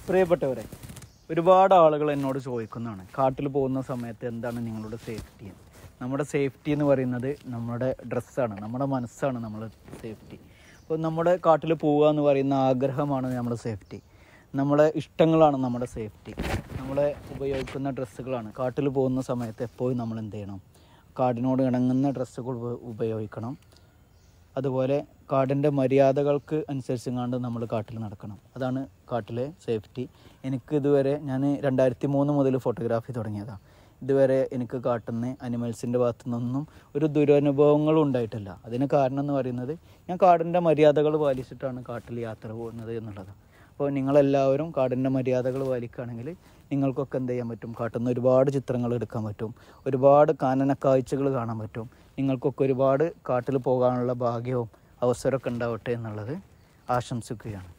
പ്രിയപ്പെട്ടവരെ ഒരുപാട് ആളുകൾ എന്നോട് ചോദിക്കുന്നതാണ് കാട്ടിൽ പോകുന്ന സമയത്ത് എന്താണ് നിങ്ങളുടെ സേഫ്റ്റി നമ്മുടെ സേഫ്റ്റി എന്ന് പറയുന്നത് നമ്മുടെ ഡ്രസ്സാണ് നമ്മുടെ മനസ്സാണ് നമ്മുടെ സേഫ്റ്റി അപ്പോൾ നമ്മുടെ കാട്ടിൽ പോവുക എന്ന് പറയുന്ന ആഗ്രഹമാണ് നമ്മുടെ സേഫ്റ്റി നമ്മുടെ ഇഷ്ടങ്ങളാണ് നമ്മുടെ സേഫ്റ്റി നമ്മളെ ഉപയോഗിക്കുന്ന ഡ്രസ്സുകളാണ് കാട്ടിൽ പോകുന്ന സമയത്ത് എപ്പോഴും നമ്മൾ എന്ത് ചെയ്യണം കാടിനോട് ഇണങ്ങുന്ന ഡ്രസ്സുകൾ ഉപ- ഉപയോഗിക്കണം അതുപോലെ കാടിൻ്റെ മര്യാദകൾക്ക് അനുസരിച്ചെങ്ങാണ്ട് നമ്മൾ കാട്ടിൽ നടക്കണം അതാണ് കാട്ടിലെ സേഫ്റ്റി എനിക്ക് ഇതുവരെ ഞാൻ രണ്ടായിരത്തി മൂന്ന് മുതൽ ഫോട്ടോഗ്രാഫി തുടങ്ങിയതാണ് ഇതുവരെ എനിക്ക് കാട്ടുന്ന അനിമൽസിൻ്റെ ഭാഗത്തു നിന്നൊന്നും ഒരു ദുരനുഭവങ്ങളും ഉണ്ടായിട്ടില്ല അതിന് കാരണം എന്ന് പറയുന്നത് ഞാൻ കാടിൻ്റെ മര്യാദകൾ പാലിച്ചിട്ടാണ് കാട്ടിൽ യാത്ര പോകുന്നത് എന്നുള്ളതാണ് അപ്പോൾ നിങ്ങളെല്ലാവരും കാടിൻ്റെ മര്യാദകൾ പാലിക്കുകയാണെങ്കിൽ നിങ്ങൾക്കൊക്കെ എന്ത് ചെയ്യാൻ പറ്റും കാട്ടിൽ നിന്ന് ഒരുപാട് ചിത്രങ്ങൾ എടുക്കാൻ പറ്റും ഒരുപാട് കാനന കാഴ്ചകൾ കാണാൻ പറ്റും നിങ്ങൾക്കൊക്കെ ഒരുപാട് കാട്ടിൽ പോകാനുള്ള ഭാഗ്യവും അവസരമൊക്കെ ഉണ്ടാവട്ടെ എന്നുള്ളത് ആശംസിക്കുകയാണ്